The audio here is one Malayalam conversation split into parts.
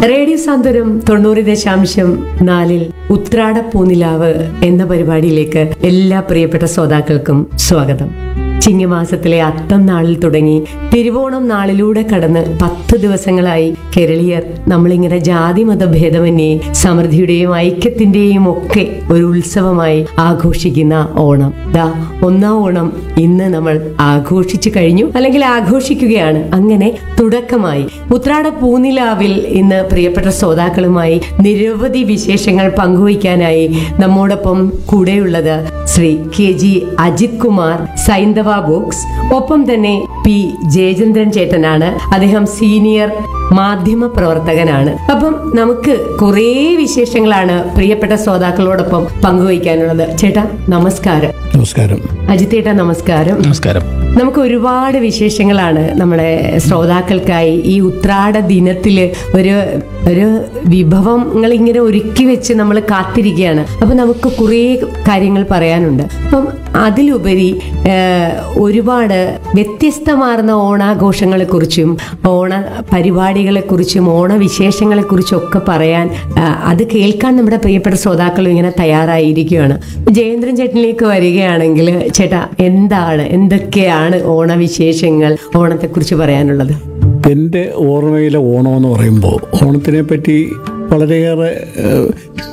റേഡിയോ സാന്ത്വനം തൊണ്ണൂറ് ദശാംശം നാലിൽ ഉത്രാട പൂനിലാവ് എന്ന പരിപാടിയിലേക്ക് എല്ലാ പ്രിയപ്പെട്ട ശ്രോതാക്കൾക്കും സ്വാഗതം ചിങ്ങമാസത്തിലെ അത്തം നാളിൽ തുടങ്ങി തിരുവോണം നാളിലൂടെ കടന്ന് പത്ത് ദിവസങ്ങളായി കേരളീയർ നമ്മളിങ്ങനെ ജാതി മതഭേദമന്യേ സമൃദ്ധിയുടെയും ഐക്യത്തിന്റെയും ഒക്കെ ഒരു ഉത്സവമായി ആഘോഷിക്കുന്ന ഓണം ദാ ഒന്നാം ഓണം ഇന്ന് നമ്മൾ ആഘോഷിച്ചു കഴിഞ്ഞു അല്ലെങ്കിൽ ആഘോഷിക്കുകയാണ് അങ്ങനെ തുടക്കമായി ഉത്രാട പൂനിലാവിൽ ഇന്ന് പ്രിയപ്പെട്ട ശ്രോതാക്കളുമായി നിരവധി വിശേഷങ്ങൾ പങ്കുവയ്ക്കാനായി നമ്മോടൊപ്പം കൂടെയുള്ളത് Sri K G Ajith Kumar Saindhava books ഒപ്പം തന്നെ പി ജയചന്ദ്രൻ ചേട്ടനാണ് അദ്ദേഹം സീനിയർ മാധ്യമ പ്രവർത്തകനാണ് അപ്പം നമുക്ക് കുറേ വിശേഷങ്ങളാണ് പ്രിയപ്പെട്ട ശ്രോതാക്കളോടൊപ്പം പങ്കുവയ്ക്കാനുള്ളത് ചേട്ടാ നമസ്കാരം നമസ്കാരം അജിത് ചേട്ടാ നമസ്കാരം നമസ്കാരം നമുക്ക് ഒരുപാട് വിശേഷങ്ങളാണ് നമ്മുടെ ശ്രോതാക്കൾക്കായി ഈ ഉത്രാട ദിനത്തില് ഒരു ഒരു വിഭവങ്ങൾ ഇങ്ങനെ ഒരുക്കി വെച്ച് നമ്മൾ കാത്തിരിക്കുകയാണ് അപ്പൊ നമുക്ക് കുറേ കാര്യങ്ങൾ പറയാനുണ്ട് അപ്പം അതിലുപരി ഏഹ്, ഒരുപാട് വ്യത്യസ്തമാർന്ന ഓണാഘോഷങ്ങളെ കുറിച്ചും ഓണ പരിപാടികളെ കുറിച്ചും ഓണവിശേഷങ്ങളെ കുറിച്ചും ഒക്കെ പറയാൻ ആ, അത് കേൾക്കാൻ നമ്മുടെ പ്രിയപ്പെട്ട ശ്രോതാക്കളും ഇങ്ങനെ തയ്യാറായിരിക്കുകയാണ് ജയേന്ദ്രൻ ചേട്ടനിലേക്ക് വരികയാണെങ്കിൽ ചേട്ടാ എന്താണ് എന്തൊക്കെയാണ് ഓണവിശേഷങ്ങൾ ഓണത്തെക്കുറിച്ച് പറയാനുള്ളത് എൻ്റെ ഓർമ്മയിലെ ഓണം എന്ന് പറയുമ്പോൾ ഓണത്തിനെ പറ്റി വളരെയേറെ ഏഹ്,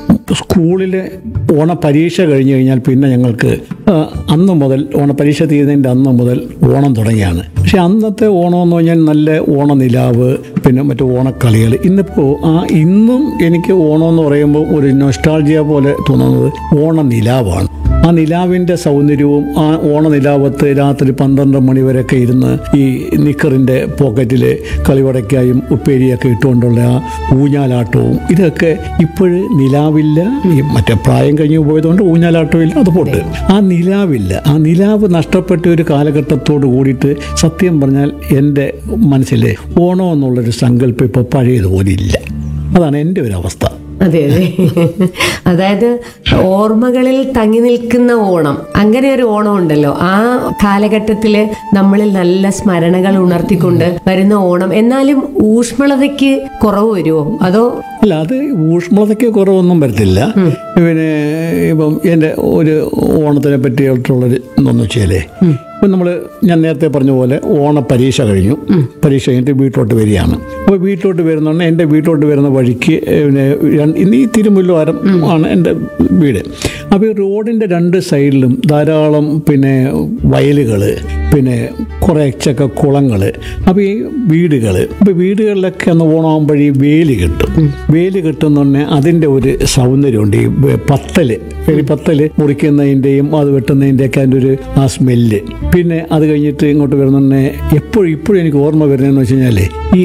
സ്കൂളിലെ ഓണപരീക്ഷ കഴിഞ്ഞ് കഴിഞ്ഞാൽ പിന്നെ ഞങ്ങൾക്ക് ആ, അന്ന് മുതൽ ഓണപരീക്ഷ തീരുന്നതിൻ്റെ അന്ന് മുതൽ ഓണം തുടങ്ങിയാണ് പക്ഷെ അന്നത്തെ ഓണം എന്ന് പറഞ്ഞാൽ നല്ല ഓണനിലാവ് പിന്നെ മറ്റു ഓണക്കളികൾ ഇന്നിപ്പോൾ ആ ഇന്നും എനിക്ക് ഓണം എന്ന് പറയുമ്പോൾ ഒരു നൊസ്റ്റാൾജിയ പോലെ തോന്നുന്നത് ഓണനിലാവാണ് ആ നിലാവിൻ്റെ സൗന്ദര്യവും ആ ഓണനിലാവത്ത് രാത്രി പന്ത്രണ്ട് മണി വരെയൊക്കെ ഇരുന്ന് ഈ നിക്കറിൻ്റെ പോക്കറ്റിൽ കളിവടയ്ക്കായും ഉപ്പേരിയൊക്കെ ഇട്ടുകൊണ്ടുള്ള ആ ഊഞ്ഞാലാട്ടവും ഇതൊക്കെ ഇപ്പോഴ് നിലാവില്ല ഈ മറ്റേ പ്രായം കഴിഞ്ഞു പോയതുകൊണ്ട് ഊഞ്ഞാലാട്ടവും ഇല്ല അത് പോട്ട് ആ നിലാവില്ല ആ നിലാവ് നഷ്ടപ്പെട്ട ഒരു കാലഘട്ടത്തോട് കൂടിയിട്ട് സത്യം പറഞ്ഞാൽ എൻ്റെ മനസ്സിൽ ഓണം എന്നുള്ളൊരു സങ്കല്പം ഇപ്പോൾ പഴയതുപോലെ ഇല്ല അതാണ് എൻ്റെ ഒരു അവസ്ഥ അതെ അതെ അതായത് ഓർമ്മകളിൽ തങ്ങി നിൽക്കുന്ന ഓണം അങ്ങനെ ഒരു ഓണം ഉണ്ടല്ലോ ആ കാലഘട്ടത്തില് നമ്മളിൽ നല്ല സ്മരണകൾ ഉണർത്തിക്കൊണ്ട് വരുന്ന ഓണം എന്നാലും ഊഷ്മളതയ്ക്ക് കുറവ് വരുമോ അതോ അല്ല അത് ഊഷ്മളതയ്ക്ക് കുറവൊന്നും വരത്തില്ല പിന്നെ ഇപ്പം എൻ്റെ ഒരു ഓണത്തിനെ പറ്റിയിട്ടുള്ളൊരു എന്താണെന്ന് വെച്ചാലേ ഇപ്പം നമ്മൾ ഞാൻ നേരത്തെ പറഞ്ഞ പോലെ ഓണ പരീക്ഷ കഴിഞ്ഞു പരീക്ഷ കഴിഞ്ഞിട്ട് വീട്ടിലോട്ട് വരികയാണ് അപ്പോൾ വീട്ടിലോട്ട് വരുന്നോണ്ട് എൻ്റെ വീട്ടിലോട്ട് വരുന്ന വഴിക്ക് പിന്നെ രണ്ട് ഇന്ന് ഈ തിരുമുല്ലവാരം ആണ് എൻ്റെ വീട് അപ്പോൾ ഈ റോഡിൻ്റെ രണ്ട് സൈഡിലും ധാരാളം പിന്നെ വയലുകൾ പിന്നെ കുറച്ചൊക്കെ കുളങ്ങൾ അപ്പോൾ ഈ വീടുകൾ അപ്പോൾ വീടുകളിലൊക്കെ ഒന്ന് ഓണമാകുമ്പോൾ ഈ വേലി കിട്ടും വേലി കിട്ടുന്നുണ്ടെ അതിൻ്റെ ഒരു സൗന്ദര്യമുണ്ട് ഈ വെ- പത്തല് ഈ പത്തല് മുറിക്കുന്നതിൻ്റെയും അത് വെട്ടുന്നതിൻ്റെയൊക്കെ അതിൻ്റെ ഒരു ആ സ്മെല്ല് പിന്നെ അത് കഴിഞ്ഞിട്ട് ഇങ്ങോട്ട് വരുന്നുണ്ടെ എപ്പോഴും ഇപ്പോഴും എനിക്ക് ഓർമ്മ വരുന്നതെന്ന് വെച്ച് കഴിഞ്ഞാൽ ഈ